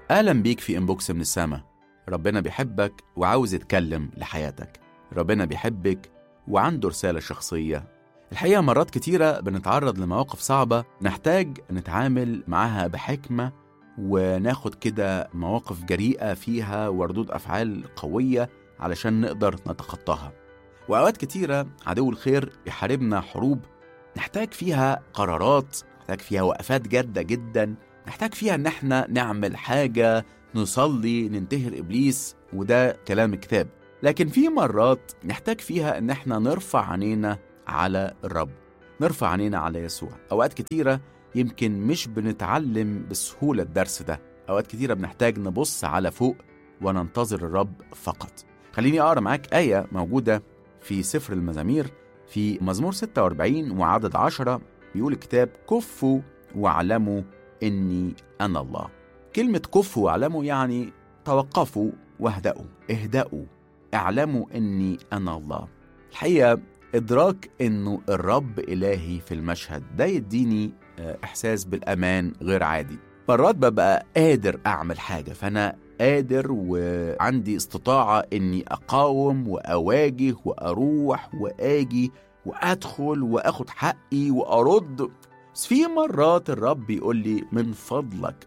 أهلا بيك في إنبوكس من السما ربنا بيحبك وعاوز يتكلم لحياتك ربنا بيحبك وعنده رسالة شخصية الحقيقة مرات كتيرة بنتعرض لمواقف صعبة نحتاج نتعامل معاها بحكمة وناخد كده مواقف جريئة فيها وردود أفعال قوية علشان نقدر نتخطاها وأوقات كتيرة عدو الخير يحاربنا حروب نحتاج فيها قرارات نحتاج فيها وقفات جادة جدا نحتاج فيها إن احنا نعمل حاجة نصلي ننتهر إبليس وده كلام الكتاب لكن في مرات نحتاج فيها إن احنا نرفع عينينا على الرب نرفع عينينا على يسوع أوقات كتيرة يمكن مش بنتعلم بسهولة الدرس ده أوقات كتيرة بنحتاج نبص على فوق وننتظر الرب فقط خليني أقرأ معاك آية موجودة في سفر المزامير في مزمور 46 وعدد 10 بيقول الكتاب كفوا واعلموا إني أنا الله كلمة كفوا واعلموا يعني توقفوا واهدأوا اهدأوا اعلموا إني أنا الله الحقيقة إدراك إنه الرب إلهي في المشهد ده يديني إحساس بالأمان غير عادي مرات ببقى قادر أعمل حاجة فأنا قادر وعندي استطاعة إني أقاوم وأواجه وأروح وآجي وأدخل وأخد حقي وأرد بس في مرات الرب يقول لي من فضلك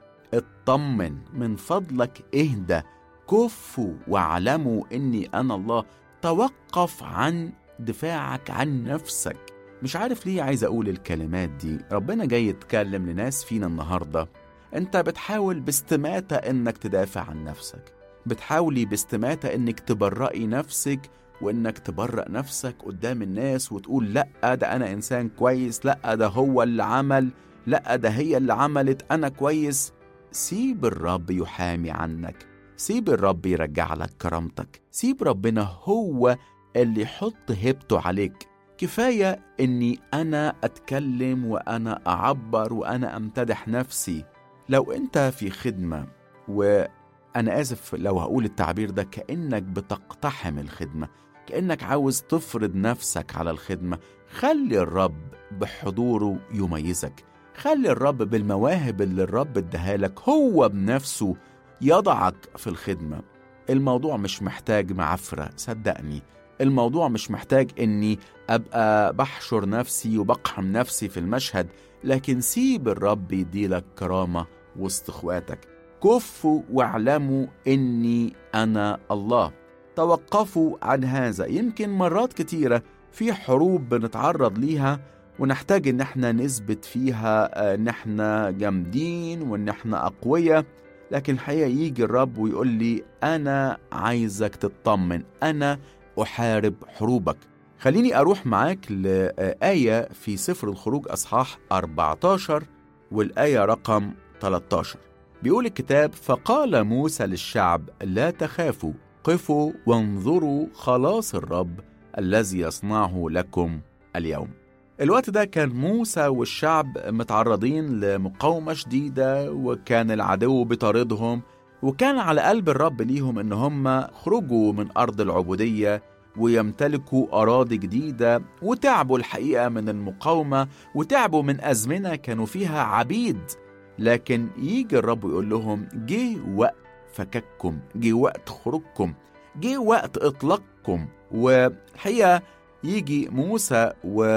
اطمن من فضلك اهدى كفوا واعلموا إني أنا الله توقف عن دفاعك عن نفسك مش عارف ليه عايز أقول الكلمات دي ربنا جاي يتكلم لناس فينا النهاردة أنت بتحاول باستماتة إنك تدافع عن نفسك بتحاولي باستماتة إنك تبرئي نفسك وإنك تبرأ نفسك قدام الناس وتقول لأ ده أنا إنسان كويس لأ ده هو اللي عمل لأ ده هي اللي عملت أنا كويس سيب الرب يحامي عنك سيب الرب يرجع لك كرامتك سيب ربنا هو اللي يحط هيبته عليك كفاية إني أنا أتكلم وأنا أعبر وأنا أمتدح نفسي لو أنت في خدمة وأنا آسف لو هقول التعبير ده كأنك بتقتحم الخدمة كأنك عاوز تفرض نفسك على الخدمة خلي الرب بحضوره يميزك خلي الرب بالمواهب اللي الرب اداهالك هو بنفسه يضعك في الخدمة الموضوع مش محتاج معفرة صدقني الموضوع مش محتاج اني ابقى بحشر نفسي وبقحم نفسي في المشهد لكن سيب الرب يديلك كرامة وسط اخواتك كفوا واعلموا اني انا الله توقفوا عن هذا يمكن مرات كتيرة في حروب بنتعرض ليها ونحتاج ان احنا نثبت فيها ان احنا جامدين وان احنا اقوياء لكن الحقيقة يجي الرب ويقول لي انا عايزك تطمن انا أحارب حروبك خليني أروح معاك لآية في سفر الخروج أصحاح 14 والآية رقم 13 بيقول الكتاب فقال موسى للشعب لا تخافوا قفوا وانظروا خلاص الرب الذي يصنعه لكم اليوم الوقت ده كان موسى والشعب متعرضين لمقاومة شديدة وكان العدو بيطاردهم وكان على قلب الرب ليهم ان هم خرجوا من ارض العبوديه ويمتلكوا اراضي جديده وتعبوا الحقيقه من المقاومه وتعبوا من ازمنه كانوا فيها عبيد لكن يجي الرب يقول لهم جه وقت فكككم جه وقت خروجكم جه وقت اطلاقكم والحقيقه يجي موسى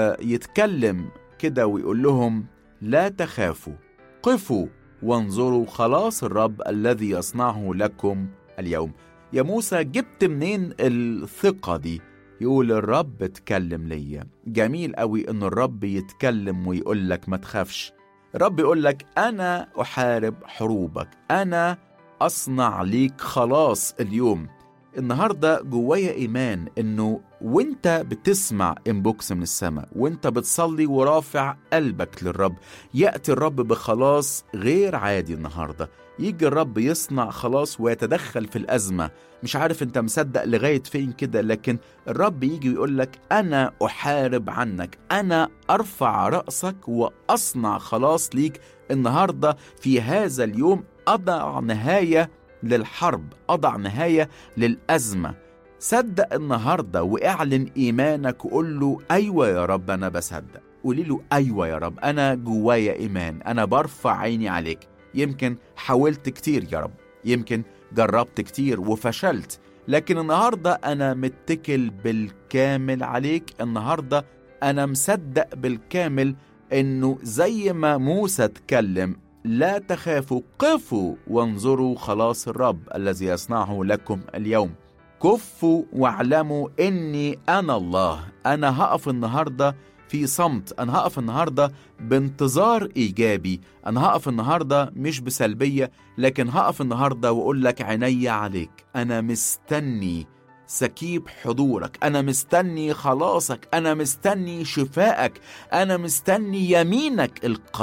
ويتكلم كده ويقول لهم لا تخافوا قفوا وانظروا خلاص الرب الذي يصنعه لكم اليوم يا موسى جبت منين الثقة دي يقول الرب اتكلم ليا جميل قوي ان الرب يتكلم ويقول لك ما تخافش الرب يقول لك انا احارب حروبك انا اصنع ليك خلاص اليوم النهارده جوايا ايمان انه وانت بتسمع انبوكس من السماء وانت بتصلي ورافع قلبك للرب ياتي الرب بخلاص غير عادي النهارده يجي الرب يصنع خلاص ويتدخل في الازمه مش عارف انت مصدق لغايه فين كده لكن الرب يجي ويقول لك انا احارب عنك انا ارفع راسك واصنع خلاص ليك النهارده في هذا اليوم اضع نهايه للحرب اضع نهايه للازمه صدق النهارده واعلن ايمانك وقول له ايوه يا رب انا بصدق قولي له ايوه يا رب انا جوايا ايمان انا برفع عيني عليك يمكن حاولت كتير يا رب يمكن جربت كتير وفشلت لكن النهاردة أنا متكل بالكامل عليك النهاردة أنا مصدق بالكامل إنه زي ما موسى اتكلم لا تخافوا قفوا وانظروا خلاص الرب الذي يصنعه لكم اليوم كفوا واعلموا اني انا الله انا هقف النهارده في صمت انا هقف النهارده بانتظار ايجابي انا هقف النهارده مش بسلبيه لكن هقف النهارده واقول لك عيني عليك انا مستني سكيب حضورك انا مستني خلاصك انا مستني شفائك انا مستني يمينك القوي